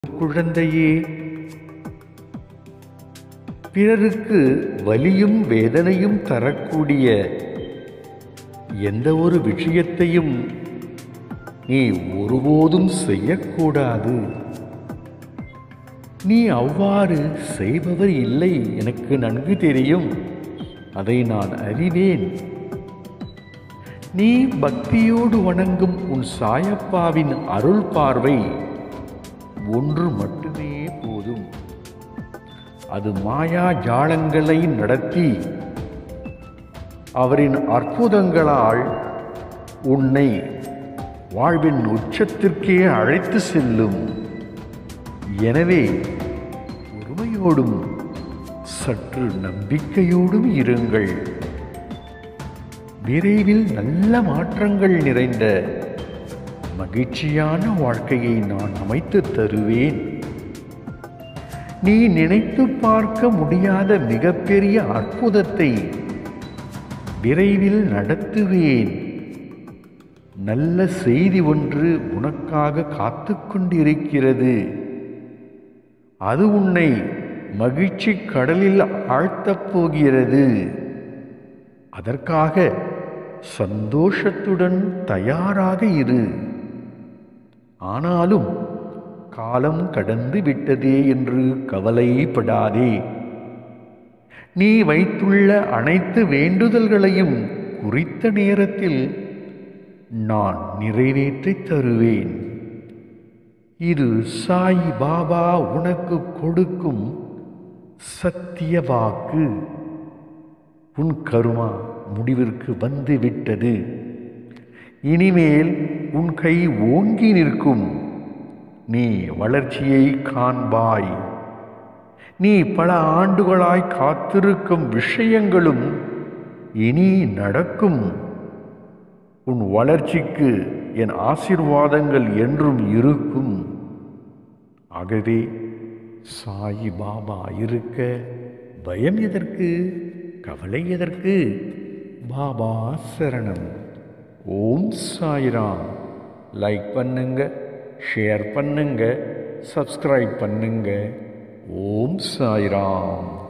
குழந்தையே பிறருக்கு வலியும் வேதனையும் தரக்கூடிய எந்த ஒரு விஷயத்தையும் நீ ஒருபோதும் செய்யக்கூடாது நீ அவ்வாறு செய்பவர் இல்லை எனக்கு நன்கு தெரியும் அதை நான் அறிவேன் நீ பக்தியோடு வணங்கும் உன் சாயப்பாவின் அருள் பார்வை ஒன்று மட்டுமே போதும் அது மாயா ஜாலங்களை நடத்தி அவரின் அற்புதங்களால் உன்னை வாழ்வின் உச்சத்திற்கே அழைத்து செல்லும் எனவே பொறுமையோடும் சற்று நம்பிக்கையோடும் இருங்கள் விரைவில் நல்ல மாற்றங்கள் நிறைந்த மகிழ்ச்சியான வாழ்க்கையை நான் அமைத்து தருவேன் நீ நினைத்து பார்க்க முடியாத மிகப்பெரிய அற்புதத்தை விரைவில் நடத்துவேன் நல்ல செய்தி ஒன்று உனக்காக காத்து கொண்டிருக்கிறது அது உன்னை மகிழ்ச்சி கடலில் ஆழ்த்தப் போகிறது அதற்காக சந்தோஷத்துடன் தயாராக இரு ஆனாலும் காலம் கடந்து விட்டதே என்று கவலைப்படாதே நீ வைத்துள்ள அனைத்து வேண்டுதல்களையும் குறித்த நேரத்தில் நான் நிறைவேற்றித் தருவேன் இது சாய் பாபா உனக்கு கொடுக்கும் சத்திய வாக்கு உன் கருமா முடிவிற்கு வந்து விட்டது இனிமேல் உன் கை ஓங்கி நிற்கும் நீ வளர்ச்சியை காண்பாய் நீ பல ஆண்டுகளாய் காத்திருக்கும் விஷயங்களும் இனி நடக்கும் உன் வளர்ச்சிக்கு என் ஆசீர்வாதங்கள் என்றும் இருக்கும் ஆகவே சாய் பாபா இருக்க பயம் எதற்கு கவலை எதற்கு பாபா சரணம் ஓம் சாய்ராம் லைக் பண்ணுங்க ஷேர் பண்ணுங்க சப்ஸ்கிரைப் பண்ணுங்க ஓம் சாய்ராம்